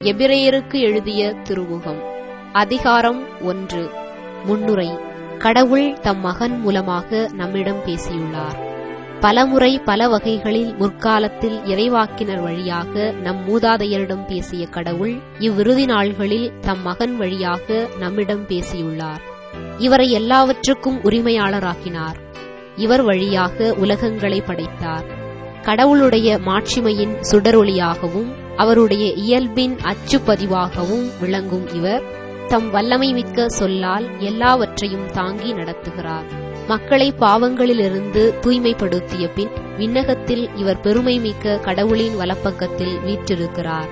எபிரேயருக்கு எழுதிய திருமுகம் அதிகாரம் ஒன்று முன்னுரை கடவுள் தம் மகன் மூலமாக நம்மிடம் பேசியுள்ளார் பலமுறை பல வகைகளில் முற்காலத்தில் இறைவாக்கினர் வழியாக நம் மூதாதையரிடம் பேசிய கடவுள் இவ்விறுதி நாள்களில் தம் மகன் வழியாக நம்மிடம் பேசியுள்ளார் இவரை எல்லாவற்றுக்கும் உரிமையாளராக்கினார் இவர் வழியாக உலகங்களை படைத்தார் கடவுளுடைய மாட்சிமையின் சுடரொளியாகவும் அவருடைய இயல்பின் அச்சுப்பதிவாகவும் விளங்கும் இவர் தம் வல்லமை மிக்க சொல்லால் எல்லாவற்றையும் தாங்கி நடத்துகிறார் மக்களை பாவங்களிலிருந்து தூய்மைப்படுத்திய பின் விண்ணகத்தில் இவர் பெருமை மிக்க கடவுளின் வலப்பக்கத்தில் வீற்றிருக்கிறார்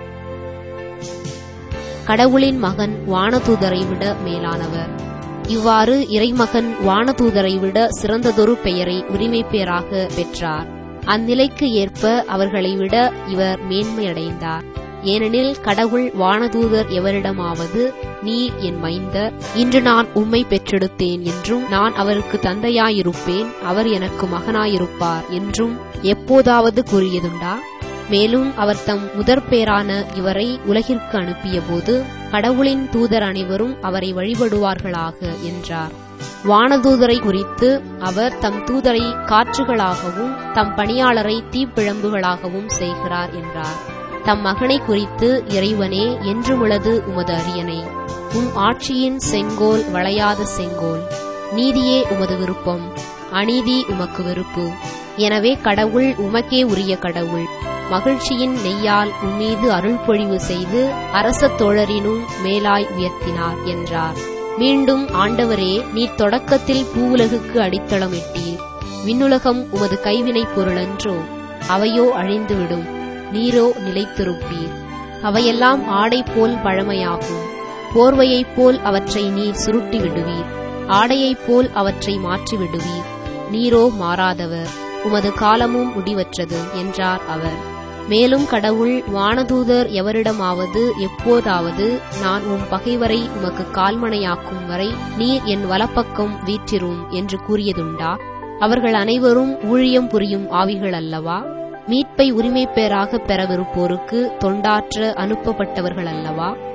கடவுளின் மகன் வானதூதரை விட மேலானவர் இவ்வாறு இறைமகன் வானதூதரை விட சிறந்ததொரு பெயரை உரிமை பெயராக பெற்றார் அந்நிலைக்கு ஏற்ப அவர்களை விட இவர் மேன்மையடைந்தார் ஏனெனில் கடவுள் வானதூதர் எவரிடமாவது நீர் என் மைந்தர் இன்று நான் உம்மை பெற்றெடுத்தேன் என்றும் நான் அவருக்கு தந்தையாயிருப்பேன் அவர் எனக்கு மகனாயிருப்பார் என்றும் எப்போதாவது கூறியதுண்டா மேலும் அவர் தம் முதற்பேரான இவரை உலகிற்கு அனுப்பியபோது கடவுளின் தூதர் அனைவரும் அவரை வழிபடுவார்களாக என்றார் வானதூதரை குறித்து அவர் தம் தூதரை காற்றுகளாகவும் தம் பணியாளரை தீப்பிழம்புகளாகவும் செய்கிறார் என்றார் தம் மகனை குறித்து இறைவனே என்றுமுளது உமது அரியணை உம் ஆட்சியின் செங்கோல் வளையாத செங்கோல் நீதியே உமது விருப்பம் அநீதி உமக்கு வெறுப்பு எனவே கடவுள் உமக்கே உரிய கடவுள் மகிழ்ச்சியின் நெய்யால் உம்மீது அருள்பொழிவு செய்து அரச தோழரினும் மேலாய் உயர்த்தினார் என்றார் மீண்டும் ஆண்டவரே நீர் தொடக்கத்தில் பூவுலகுக்கு அடித்தளமிட்டீர் விண்ணுலகம் உமது கைவினைப் பொருளன்றோ அவையோ அழிந்துவிடும் நீரோ நிலைத்திருப்பீர் அவையெல்லாம் ஆடை போல் பழமையாகும் போர்வையைப் போல் அவற்றை நீர் சுருட்டி விடுவீர் ஆடையைப் போல் அவற்றை மாற்றி விடுவீர் நீரோ மாறாதவர் உமது காலமும் முடிவற்றது என்றார் அவர் மேலும் கடவுள் வானதூதர் எவரிடமாவது எப்போதாவது நான் உம் பகைவரை உமக்கு கால்மனையாக்கும் வரை நீர் என் வலப்பக்கம் வீற்றிரும் என்று கூறியதுண்டா அவர்கள் அனைவரும் ஊழியம் புரியும் ஆவிகள் அல்லவா மீட்பை உரிமை பேராக பெறவிருப்போருக்கு தொண்டாற்ற அனுப்பப்பட்டவர்கள் அல்லவா